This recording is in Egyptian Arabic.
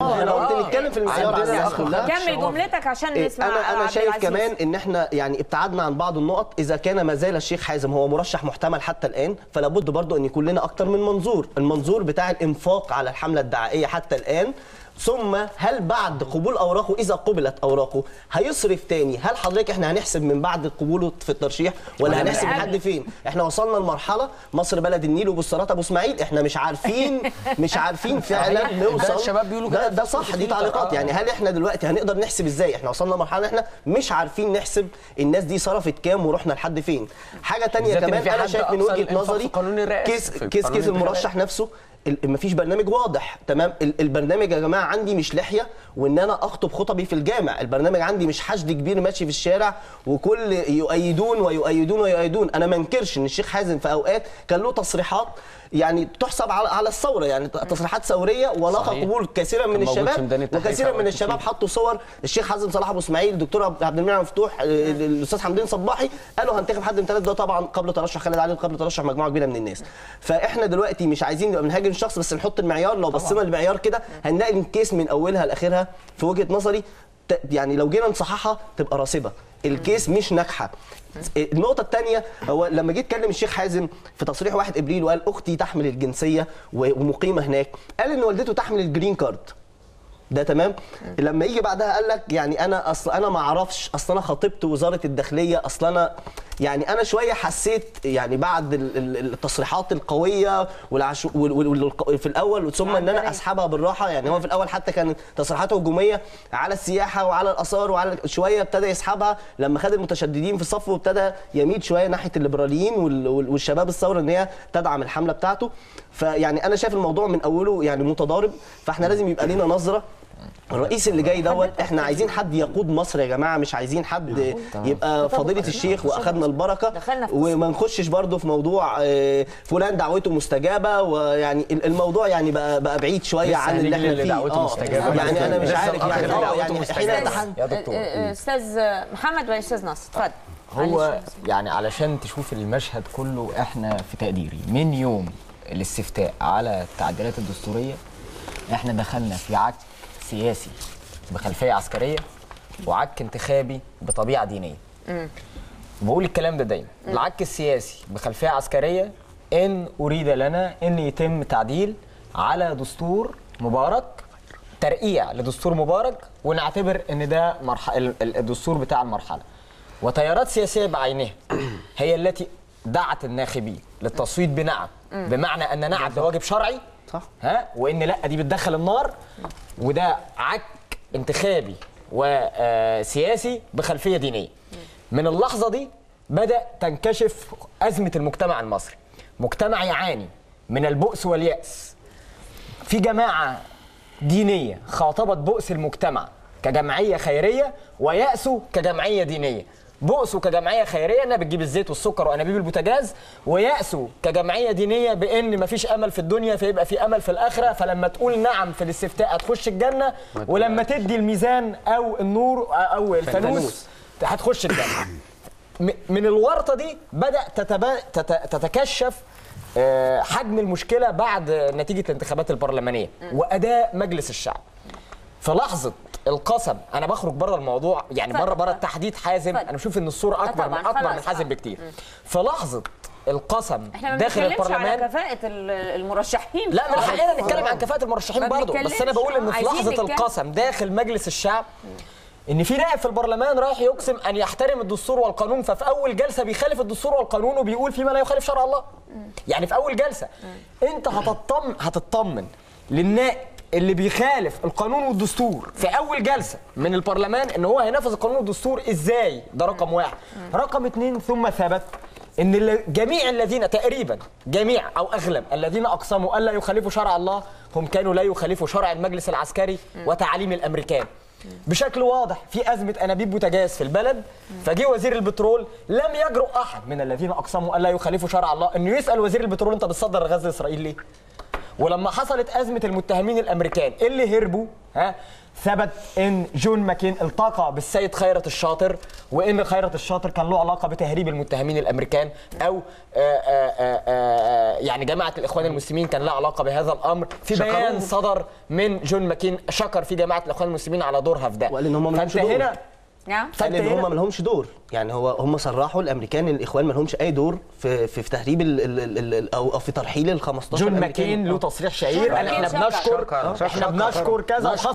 انا قلت نتكلم في المعيار على الناس كلها كمل جملتك عشان إيه، نسمع انا انا عبد شايف العزيز. كمان ان احنا يعني ابتعدنا عن بعض النقط اذا كان ما زال الشيخ حازم هو مرشح محتمل حتى الان فلا بد برضه ان يكون لنا اكتر من منظور المنظور بتاع الانفاق على الحمله الدعائيه حتى الان ثم هل بعد قبول اوراقه اذا قبلت اوراقه هيصرف تاني هل حضرتك احنا هنحسب من بعد قبوله في الترشيح ولا ولا هنحسب من لحد قبل؟ فين احنا وصلنا لمرحله مصر بلد النيل وبالصلاه ابو اسماعيل احنا مش عارفين مش عارفين فعلا صحيح. نوصل ده الشباب بيقولوا ده, كده ده في صح دي تويتر. تعليقات آه. يعني هل احنا دلوقتي هنقدر نحسب ازاي احنا وصلنا لمرحله احنا مش عارفين نحسب الناس دي صرفت كام ورحنا لحد فين حاجه تانية بالذات إن كمان في انا حد شايف من أقصى وجهه الإنفاق نظري في قانون الرئاسة، كيس في كيس قانون كيس الانتخابات. المرشح نفسه ال- مفيش برنامج واضح تمام ال- البرنامج يا جماعه عندي مش لحيه وان انا اخطب خطبي في الجامع البرنامج عندي مش حشد كبير ماشي في الشارع وكل يؤيدون ويؤيدون ويؤيدون انا ما انكرش ان الشيخ حازم في اوقات كان له تصريحات يعني تحسب على على الثوره يعني تصريحات ثوريه ولقى صحيح. قبول كثيرا من كان موجود في الشباب ميدان التحرير وكثيرا في من أوقات الشباب كتير. حطوا صور الشيخ حازم صلاح ابو اسماعيل الدكتور عبد المنعم مفتوح آه، الاستاذ حمدين صباحي قالوا هنتخب حد من ثلاثه ده طبعا قبل ترشح خالد علي وقبل ترشح مجموعه كبيره من الناس فاحنا دلوقتي مش عايزين نبقى بنهاجم الشخص بس نحط المعيار لو بصينا للمعيار كده هنلاقي الكيس من اولها لاخرها في وجهه نظري ت- يعني لو جينا نصححها تبقى راسبه الكيس مش ناجحه النقطة الثانية هو لما جيت اتكلم الشيخ حازم في تصريح 1 ابريل وقال اختي تحمل الجنسية و- ومقيمة هناك قال ان والدته تحمل الجرين كارد ده تمام لما يجي بعدها قال لك يعني انا اصل انا ما اعرفش اصل انا خاطبت وزاره الداخليه اصل انا يعني انا شويه حسيت يعني بعد ال- ال- التصريحات القويه والعشو وال- وال- وال- في الاول ثم ان انا العنجرية. اسحبها بالراحه يعني هو في الاول حتى كانت تصريحاته هجوميه على السياحه وعلى الاثار وعلى شويه ابتدى يسحبها لما خد المتشددين في صفه وابتدى يميل شويه ناحيه الليبراليين وال- وال- والشباب الثوره ان هي تدعم الحمله بتاعته فيعني انا شايف الموضوع من اوله يعني متضارب فاحنا لازم يبقى لينا نظره الرئيس اللي جاي دوت احنا عايزين حد يقود مصر يا جماعه مش عايزين حد يبقى فضيله الشيخ واخدنا البركه دخلنا في وما نخشش برضه في موضوع آه، فلان دعوته مستجابه ويعني الموضوع يعني بقى بقى بعيد شويه لسه عن اللي هنيجي احنا للي فيه دعوته آه، مستجابة. يعني انا مش لسه عارف الأخ يعني اللي آه، دعوته يعني مستجابة. حين أستاذ- نتحدث يا دكتور. آه، آه، استاذ محمد واستاذ ناصر اتفضل هو معلش. يعني علشان تشوف المشهد كله احنا في تقديري من يوم الاستفتاء على التعديلات الدستوريه احنا دخلنا في عك سياسي بخلفيه عسكريه وعك انتخابي بطبيعه دينيه وبقول الكلام ده دايما العك السياسي بخلفيه عسكريه ان اريد لنا ان يتم تعديل على دستور مبارك ترقيع لدستور مبارك ونعتبر ان ده مرحله الدستور بتاع المرحله وتيارات سياسيه بعينها هي التي دعت الناخبين للتصويت بنعم بمعنى ان نعم ده واجب شرعي صح. ها وان لا دي بتدخل النار وده عك انتخابي وسياسي بخلفيه دينيه من اللحظه دي بدا تنكشف ازمه المجتمع المصري مجتمع يعاني من البؤس والياس في جماعه دينيه خاطبت بؤس المجتمع كجمعيه خيريه ويأسوا كجمعيه دينيه بؤسوا كجمعيه خيريه انها بتجيب الزيت والسكر وانابيب البوتاجاز ويأسوا كجمعيه دينيه بان مفيش امل في الدنيا فيبقى في امل في الاخره فلما تقول نعم في الاستفتاء هتخش الجنه ولما تدي الميزان او النور او الفانوس هتخش الجنه م- من الورطه دي بدا تتبا... تت... تتكشف آه، حجم المشكله بعد نتيجه الانتخابات البرلمانيه واداء مجلس الشعب في لحظه القسم انا بخرج بره الموضوع يعني اتفضل. بره بره التحديد حازم اتفضل. انا بشوف ان الصوره اكبر من طبعاً، اكبر خلاص. من حازم بكتير في لحظه القسم احنا ما داخل بنتكلمش على البرلمان كفاءة ال- المرشحين لا من خالص. حقنا نتكلم عن كفاءة المرشحين ما برضه بس انا بنتكلمش. بقول ان في عايزين لحظة نتكلم. القسم داخل مجلس الشعب ان في نائب في البرلمان رايح يقسم ان يحترم الدستور والقانون ففي اول جلسة بيخالف الدستور والقانون وبيقول فيما لا يخالف شرع الله يعني في اول جلسة انت هتطمن هتطمن للنائب اللي بيخالف القانون والدستور في اول جلسه من البرلمان ان هو هينفذ القانون والدستور ازاي ده رقم واحد رقم اتنين ثم ثبت ان ال- جميع الذين تقريبا جميع او اغلب الذين اقسموا الا يخالفوا شرع الله هم كانوا لا يخالفوا شرع المجلس العسكري وتعاليم الامريكان بشكل واضح في ازمه انابيب بوتاجاز في البلد فجه وزير البترول لم يجرؤ احد من الذين اقسموا الا يخالفوا شرع الله انه يسال وزير البترول انت بتصدر غاز لاسرائيل ليه ولما حصلت ازمه المتهمين الامريكان اللي هربوا ها ثبت ان جون ماكين التقى بالسيد خيرت الشاطر وان خيرت الشاطر كان له علاقه بتهريب المتهمين الامريكان او آآ آآ آآ يعني جماعه الاخوان المسلمين كان لها علاقه بهذا الامر في شكروه. بيان صدر من جون ماكين شكر في جماعه الاخوان المسلمين على دورها في ده وقال إن هم ملهمش فانت دور. هنا نعم قال ان فأنت هنا- هم ما لهمش دور يعني هو هم صرحوا الامريكان الاخوان ما لهمش اي دور في في, في تهريب ال ال ال ال او أو في ترحيل ال 15 جون أمريكي. ماكين له تصريح شهير جون قال احنا ماكين شكر. بنشكر شكر. احنا شكر. بنشكر كذا